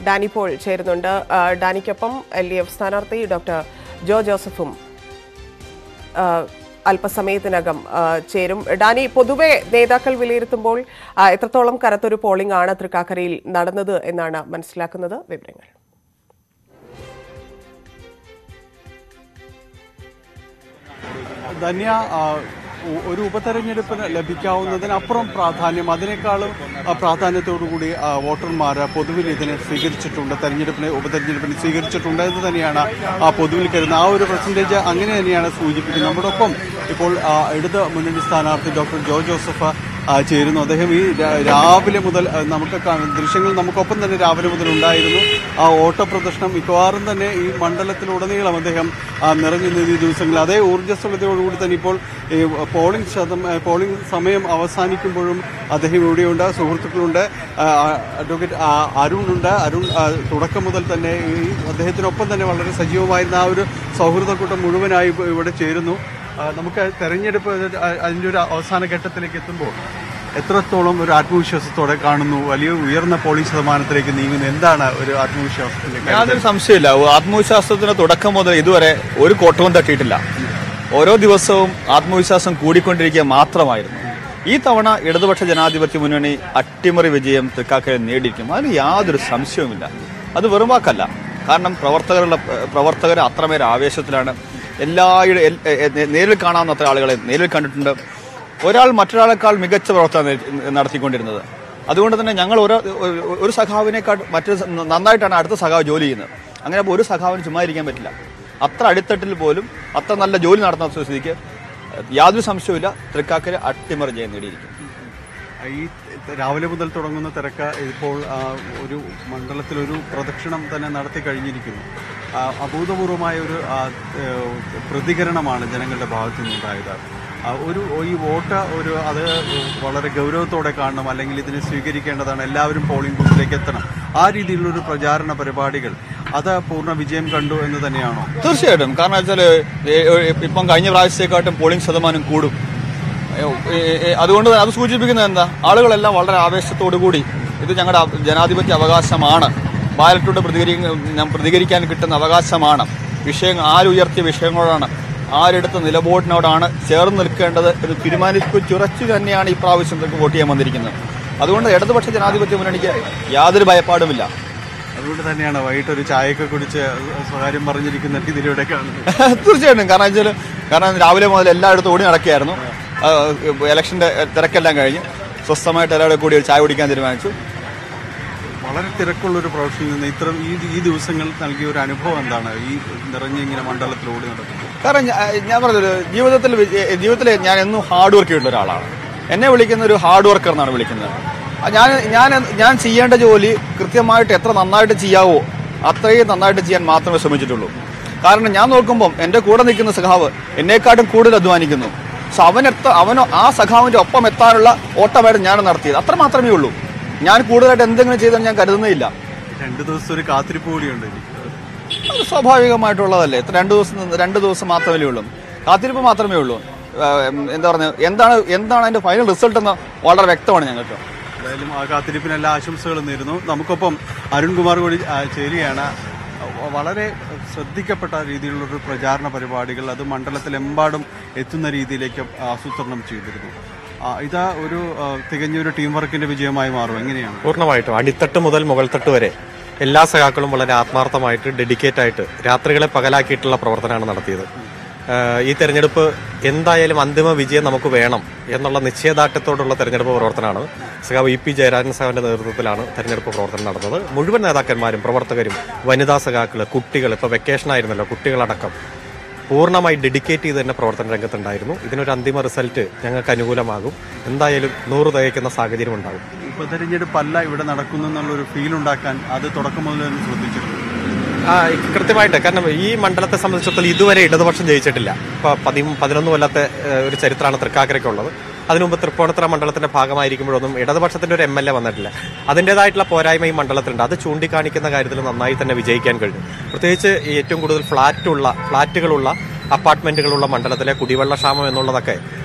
Dani Paul ചേരുന്നുണ്ട് ആ, ഡാനിക്കൊപ്പം എൽ ഡി എഫ് സ്ഥാനാർത്ഥി ഡോക്ടർ ജോ ജോസഫും ആ, അല്പസമയത്തിനകം ആ, ചേരും ഡാനി പൊതുവെ നേതാക്കൾ വിലയിരുത്തുമ്പോൾ ആ, എത്രത്തോളം കനത്തൊരു പോളിംഗ് ആണ് തൃക്കാക്കരയിൽ നടന്നത് എന്നാണ് മനസ്സിലാക്കുന്നത് വിവരങ്ങൾ ധന്യ ആ, ഒ- ഒരു ഉപതെരഞ്ഞെടുപ്പിന് ലഭിക്കാവുന്നതിനപ്പുറം പ്രാധാന്യം അതിനേക്കാളും ആ, പ്രാധാന്യത്തോടുകൂടി ആ, വോട്ടർമാർ പൊതുവിൽ ഇതിനെ സ്വീകരിച്ചിട്ടുണ്ട് തെരഞ്ഞെടുപ്പിനെ ഉപതെരഞ്ഞെടുപ്പിനെ സ്വീകരിച്ചിട്ടുണ്ട് എന്ന് തന്നെയാണ് ആ പൊതുവിൽ കരുതുന്നത് ആ ഒരു പെർസെൻറ്റേജ് അങ്ങനെ തന്നെയാണ് സൂചിപ്പിക്കുന്നത് നമ്മോടൊപ്പം ഇപ്പോൾ ആ, ഇടത് മുന്നണി സ്ഥാനാർത്ഥി ഡോക്ടർ ജോ ജോസഫ് ആ, ചേരുന്നു അദ്ദേഹം ഈ രാ- രാവിലെ മുതൽ ആ, നമുക്ക് കാണും ദൃശ്യങ്ങൾ നമുക്കൊപ്പം തന്നെ രാവിലെ മുതൽ ഉണ്ടായിരുന്നു ആ ഓട്ടപ്രദർശനം മിക്കവാറും തന്നെ ഈ മണ്ഡലത്തിലുടനീളം അദ്ദേഹം ആ, നിറഞ്ഞു നിന്ന ഈ ദിവസങ്ങളിൽ അതേ ഊർജ്ജസ്വലതയോടുകൂടി തന്നെ ഇപ്പോൾ ഈ പോളിംഗ് ശതം ആ, പോളിംഗ് സമയം അവസാനിക്കുമ്പോഴും അദ്ദേഹം ഇവിടെയുണ്ട് സുഹൃത്തുക്കളുണ്ട് ആ, അഡ്വക്കേറ്റ് ആ, അരുണുണ്ട് അരുൺ ആ, തുടക്കം മുതൽ തന്നെ ഈ അദ്ദേഹത്തിനൊപ്പം തന്നെ വളരെ സജീവമായിരുന്ന ആ ഒരു സൗഹൃദക്കൂട്ടം മുഴുവനായി ഇപ്പൊ ഇവിടെ ചേരുന്നു ആ, നമുക്ക് തെരഞ്ഞെടുപ്പ് ആ- അതിന്റെ ഒരു അവസാന ഘട്ടത്തിലേക്ക് എത്തുമ്പോൾ എത്രത്തോളം ഒരു ആത്മവിശ്വാസത്തോടെ കാണുന്നു വലിയ ഉയർന്ന പോളിംഗ് ശതമാനത്തിലേക്ക് നീങ്ങുന്നു എന്താണ് ഒരു ആത്മവിശ്വാസത്തിലേക്ക് യാതൊരു സംശയമില്ല ആത്മവിശ്വാസത്തിന് തുടക്കം മുതൽ ഇതുവരെ ഒരു കോട്ടവും തട്ടിയിട്ടില്ല ഓരോ ദിവസവും ആത്മവിശ്വാസം കൂടിക്കൊണ്ടിരിക്കുക മാത്രമായിരുന്നു ഈ തവണ ഇടതുപക്ഷ ജനാധിപത്യ മുന്നണി അട്ടിമറി വിജയം തൃക്കാക്കരയിൽ നേടിയിരിക്കും അതിന് യാതൊരു സംശയവുമില്ല അത് വെറും വാക്കല്ല കാരണം പ്രവർത്തകരുടെ പ്രവർത്തകർ അത്രമേൽ ആവേശത്തിലാണ് എല്ലായിട എൽ- എ- എ- നേരിൽ കാണാവുന്നത്ര ആളുകളെ നേരിൽ കണ്ടിട്ടുണ്ട് ഒരാൾ മറ്റൊരാളെക്കാൾ മികച്ച പ്രവർത്തനം നെ- നടത്തിക്കൊണ്ടിരുന്നത് അതുകൊണ്ട് തന്നെ ഞങ്ങൾ ഒരു ഒരു- ഒരു സഖാവിനേക്കാൾ മറ്റൊരു സ- നന്നായിട്ടാണ് അടുത്ത സഖാവ് ജോലി ചെയ്യുന്നത് അങ്ങനെ അപ്പോൾ ഒരു സഖാവിന് ചുമ്മാ ഇരിക്കാൻ പറ്റില്ല അത്ര അടിത്തട്ടിൽ പോലും അത്ര നല്ല ജോലി നടത്തുന്ന സ്ഥിതിക്ക് യാതൊരു സംശയവുമില്ല തൃക്കാക്കര അട്ടിമറി ജയം നേടിയിരിക്കും ഈ രാവിലെ മുതൽ തുടങ്ങുന്ന തിരക്ക് ഇപ്പോൾ ആ, ഒരു മണ്ഡലത്തിൽ ഒരു പ്രദക്ഷിണം തന്നെ നടത്തി കഴിഞ്ഞിരിക്കുന്നു ആ, അഭൂതപൂർവമായ ഒരു ആ, ഏഹ്, പ്രതികരണമാണ് ജനങ്ങളുടെ ഭാഗത്തു നിന്നുണ്ടായത് ആ, ഒരു ഈ വോട്ട് ഒരു അത് വളരെ ഗൗരവത്തോടെ കാണണം അല്ലെങ്കിൽ ഇതിനെ സ്വീകരിക്കേണ്ടതാണ് എല്ലാവരും പോളിംഗ് ബൂത്തിലേക്ക് എത്തണം ആ രീതിയിലുള്ള ഒരു പ്രചാരണ പരിപാടികൾ അത് പൂർണ്ണ വിജയം കണ്ടു എന്ന് തന്നെയാണോ തീർച്ചയായിട്ടും കാരണം വെച്ചാൽ ഇപ്പം കഴിഞ്ഞ പ്രാവശ്യത്തെക്കാട്ടും പോളിംഗ് ശതമാനം കൂടും ഏ, ഏ, ഏ, അതുകൊണ്ട് തന്നെ അത് സൂചിപ്പിക്കുന്നത് എന്താ ആളുകളെല്ലാം വളരെ ആവേശത്തോടു കൂടി ഇത് ഞങ്ങളുടെ അവ- ജനാധിപത്യ അവകാശമാണ് ബാലറ്റോട് പ്രതികരിക്കാൻ പ്രതികരിക്കാൻ കിട്ടുന്ന അവകാശമാണ് വിഷയങ്ങൾ ആരുയർത്തിയ വിഷയങ്ങളോടാണ് ആരെടുത്ത നിലപാടിനോടാണ് ചേർന്ന് നിൽക്കേണ്ടത് എന്ന് തീരുമാനിച്ചു ചുറച്ചു തന്നെയാണ് ഈ പ്രാവശ്യം ഇതൊക്കെ വോട്ട് ചെയ്യാൻ വന്നിരിക്കുന്നത് അതുകൊണ്ട് ഇടതുപക്ഷ ജനാധിപത്യ മുന്നണിക്ക് യാതൊരു ഭയപ്പാടുമില്ല അതുകൊണ്ട് തന്നെയാണ് വൈകിട്ട് ഒരു ചായയൊക്കെ കുടിച്ച് സ്വകാര്യം പറഞ്ഞിരിക്കുന്ന ഇതിലൂടെ കാണുന്നത് തീർച്ചയായിട്ടും കാരണം വെച്ചാൽ കാരണം രാവിലെ മുതൽ എല്ലായിടത്തും ഓടി നടക്കുകയായിരുന്നു ആ, ഇലക്ഷന്റെ തിരക്കെല്ലാം കഴിഞ്ഞ് സ്വസ്ഥമായിട്ട് എല്ലാവരും കൂടി ഒരു ചായ കുടിക്കാൻ തീരുമാനിച്ചു വളരെ തിരക്കുള്ള ഒരു പ്രൊഫഷനിൽ നിന്ന് ഇത്തരം ഈ ഈ ദിവസങ്ങൾ നൽകിയ ഒരു അനുഭവം എന്താണ് ഈ നിറഞ്ഞ ഇങ്ങനെ മണ്ഡലത്തിൽ ഓടി നടക്കുന്നത് കാരണം ഞാ- ഞാൻ പറഞ്ഞത് ജീവിതത്തിൽ വിജയ- ജീവിതത്തിൽ ഞാൻ എന്നും ഹാർഡ് വർക്ക് ചെയ്തിട്ടുള്ള ഒരാളാണ് എന്നെ വിളിക്കുന്ന ഒരു ഹാർഡ് വർക്കർ എന്നാണ് വിളിക്കുന്നത് ആ, ഞാൻ ഞാൻ ഞാൻ ചെയ്യേണ്ട ജോലി കൃത്യമായിട്ട് എത്ര നന്നായിട്ട് ചെയ്യാവോ അത്രയും നന്നായിട്ട് ചെയ്യാൻ മാത്രമേ ശ്രമിച്ചിട്ടുള്ളൂ കാരണം ഞാൻ നോക്കുമ്പം എൻ്റെ കൂടെ നിൽക്കുന്ന സഖാവ് എന്നെക്കാട്ടും കൂടുതൽ അധ്വാനിക്കുന്നു സോ അവൻ എത്ത അവനോ ആ സഖാവിന്റെ ഒപ്പം എത്താനുള്ള ഓട്ടമായിട്ട് ഞാൻ നടത്തിയത് അത്ര മാത്രമേ ഉള്ളൂ ഞാൻ കൂടുതലായിട്ട് എന്തെങ്കിലും ചെയ്തെന്ന് ഞാൻ കരുതുന്നേയില്ല രണ്ടു ദിവസം ഒരു കാത്തിരിപ്പ് കൂടിയുണ്ട് ഇനി അത് സ്വാഭാവികമായിട്ടുള്ളതല്ലേ ഇത്ര രണ്ട് ദിവസം നിന്ന് രണ്ട് ദിവസം മാത്രമേ ഉള്ളൂ കാത്തിരിപ്പ് മാത്രമേ ഉള്ളൂ ആ, എന്താ പറയുക എന്താണ് എന്താണ് അതിന്റെ ഫൈനൽ റിസൾട്ട് എന്ന് വളരെ വ്യക്തമാണ് ഞങ്ങൾക്ക് എന്തായാലും ആ കാത്തിരിപ്പിന് എല്ലാ ആശംസകളും നേരുന്നു നമുക്കൊപ്പം അരുൺകുമാർ കൂടി ആ, ചേരുകയാണ് വളരെ ശ്രദ്ധിക്കപ്പെട്ട രീതിയിലുള്ള ഒരു പ്രചാരണ പരിപാടികൾ അത് മണ്ഡലത്തിലെമ്പാടും എത്തുന്ന രീതിയിലേക്ക് ആസൂത്രണം ചെയ്തിരുന്നു ആ, ഇതാ ഒരു ആ, തികഞ്ഞ ഒരു ടീം വർക്കിന്റെ വിജയമായി മാറും എങ്ങനെയാണ് പൂർണ്ണമായിട്ടും അടിത്തട്ട് മുതൽ മുകൾത്തട്ട് വരെ എല്ലാ സഖാക്കളും വളരെ ആത്മാർത്ഥമായിട്ട് ഡെഡിക്കേറ്റ് ആയിട്ട് രാത്രികളെ പകലാക്കിയിട്ടുള്ള പ്രവർത്തനമാണ് നടത്തിയത് ആഹ് ഈ തെരഞ്ഞെടുപ്പ് എന്തായാലും അന്തിമ വിജയം നമുക്ക് വേണം എന്നുള്ള നിശ്ചയദാർഢ്യത്തോടുള്ള തെരഞ്ഞെടുപ്പ് പ്രവർത്തനമാണ് സഖാവ് ഇ പി ജയരാജൻ സാറിന്റെ നേതൃത്വത്തിലാണ് തെരഞ്ഞെടുപ്പ് പ്രവർത്തനം നടന്നത് മുഴുവൻ നേതാക്കന്മാരും പ്രവർത്തകരും വനിതാ സഖാക്കള് കുട്ടികൾ ഇപ്പൊ വെക്കേഷൻ ആയിരുന്നല്ലോ കുട്ടികളടക്കം പൂർണ്ണമായി ഡെഡിക്കേറ്റ് ചെയ്ത് തന്നെ പ്രവർത്തന രംഗത്തുണ്ടായിരുന്നു ഇതിനൊരു അന്തിമ റിസൾട്ട് ഞങ്ങൾക്ക് അനുകൂലമാകും എന്തായാലും നൂറ് തികയ്ക്കുന്ന സാഹചര്യം ഉണ്ടാകും ഉപതെരഞ്ഞെടുപ്പല്ല ഇവിടെ നടക്കുന്നു എന്നുള്ളൊരു ഫീൽ ഉണ്ടാക്കാൻ അത് തുടക്കം മുതൽ തന്നെ ശ്രദ്ധിച്ചിട്ടുണ്ട് ആ, കൃത്യമായിട്ട് കാരണം ഈ മണ്ഡലത്തെ സംബന്ധിച്ചിടത്തോളം ഇതുവരെ ഇടതുപക്ഷം ജയിച്ചിട്ടില്ല ഇപ്പൊ പതി പതിനൊന്ന് കൊല്ലത്തെ ഏഹ്, ഒരു ചരിത്രമാണ് തൃക്കാക്കരയ്ക്കുള്ളത് അതിനു മുമ്പ് തൃപ്പൂണിത്തുറ മണ്ഡലത്തിന്റെ ഭാഗമായിരിക്കുമ്പോഴൊന്നും ഇടതുപക്ഷത്തിന്റെ ഒരു എം എൽ എ വന്നിട്ടില്ല അതിൻ്റെതായിട്ടുള്ള പോരായ്മ ഈ മണ്ഡലത്തിലുണ്ട് അത് ചൂണ്ടിക്കാണിക്കുന്ന കാര്യത്തിൽ നന്നായി തന്നെ വിജയിക്കാൻ കഴിഞ്ഞു പ്രത്യേകിച്ച് ഏറ്റവും കൂടുതൽ ഫ്ളാറ്റുള്ള ഫ്ളാറ്റുകളുള്ള അപ്പാർട്ട്മെന്റുകളുള്ള മണ്ഡലത്തിലെ കുടിവെള്ള ക്ഷാമം എന്നുള്ളതൊക്കെ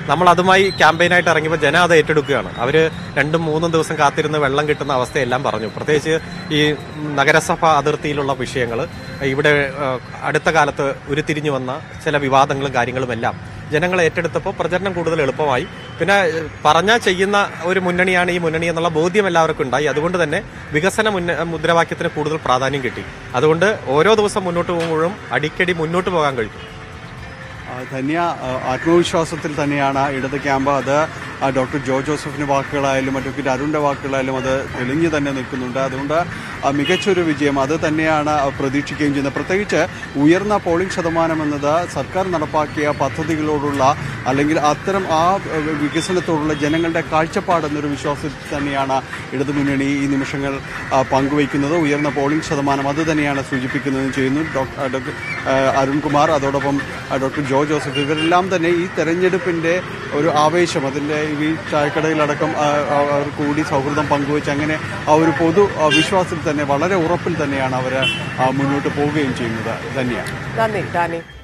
നമ്മൾ അതുമായി ക്യാമ്പയിനായിട്ട് ഇറങ്ങിയപ്പോൾ ജനം അത് ഏറ്റെടുക്കുകയാണ് അവർ രണ്ടും മൂന്നും ദിവസം കാത്തിരുന്ന് വെള്ളം കിട്ടുന്ന അവസ്ഥയെല്ലാം പറഞ്ഞു പ്രത്യേകിച്ച് ഈ നഗരസഭ അതിർത്തിയിലുള്ള വിഷയങ്ങൾ ഇവിടെ ഏഹ്, അടുത്ത കാലത്ത് ഉരുത്തിരിഞ്ഞു വന്ന ചില വിവാദങ്ങളും കാര്യങ്ങളും എല്ലാം ജനങ്ങൾ ഏറ്റെടുത്തപ്പോൾ പ്രചരണം കൂടുതൽ എളുപ്പമായി പിന്നെ ഏഹ്, പറഞ്ഞാൽ ചെയ്യുന്ന ഒരു മുന്നണിയാണ് ഈ മുന്നണി എന്നുള്ള ബോധ്യം എല്ലാവർക്കും ഉണ്ടായി അതുകൊണ്ട് തന്നെ വികസന മുന്ന മുദ്രാവാക്യത്തിന് കൂടുതൽ പ്രാധാന്യം കിട്ടി അതുകൊണ്ട് ഓരോ ദിവസം മുന്നോട്ട് പോകുമ്പോഴും അടിക്കടി മുന്നോട്ട് പോകാൻ കഴിയും ആ, ധന്യ ആ, ആത്മവിശ്വാസത്തിൽ തന്നെയാണ് ഇടത് ക്യാമ്പ് അത് ആ, ഡോക്ടർ ജോ ജോസഫിന്റെ വാക്കുകളായാലും അഡ്വക്കേറ്റ് അരുണിന്റെ വാക്കുകളായാലും അത് തെളിഞ്ഞു തന്നെ നിൽക്കുന്നുണ്ട് അതുകൊണ്ട് ആ, മികച്ചൊരു വിജയം അത് തന്നെയാണ് ആ, പ്രതീക്ഷിക്കുകയും ചെയ്യുന്നത് പ്രത്യേകിച്ച് ഉയർന്ന പോളിംഗ് ശതമാനം എന്നത് സർക്കാർ നടപ്പാക്കിയ പദ്ധതികളോടുള്ള അല്ലെങ്കിൽ അത്തരം ആ ആ, വികസനത്തോടുള്ള ജനങ്ങളുടെ കാഴ്ചപ്പാട് എന്നൊരു വിശ്വാസത്തിൽ തന്നെയാണ് ഇടതുമുന്നണി ഈ നിമിഷങ്ങൾ ആ, പങ്കുവയ്ക്കുന്നത് ഉയർന്ന പോളിംഗ് ശതമാനം അത് തന്നെയാണ് സൂചിപ്പിക്കുന്നതും ചെയ്യുന്നു ഡോക്ടർ ഡോക്ടർ ആ, അരുൺകുമാർ അതോടൊപ്പം ആ, ഡോക്ടർ ജോ ജോസഫ് ഇവരെല്ലാം തന്നെ ഈ തെരഞ്ഞെടുപ്പിന്റെ ഒരു ആവേശം അതിന്റെ ഈ ചായക്കടയിലടക്കം ആ, ആ, അവർ കൂടി സൗഹൃദം പങ്കുവെച്ച് അങ്ങനെ ആ ഒരു പൊതു ആ, വിശ്വാസത്തിൽ തന്നെ വളരെ ഉറപ്പിൽ തന്നെയാണ് അവർ മുന്നോട്ട് പോവുകയും ചെയ്യുന്നത് തന്നെയാണ് നന്ദി ഡാനി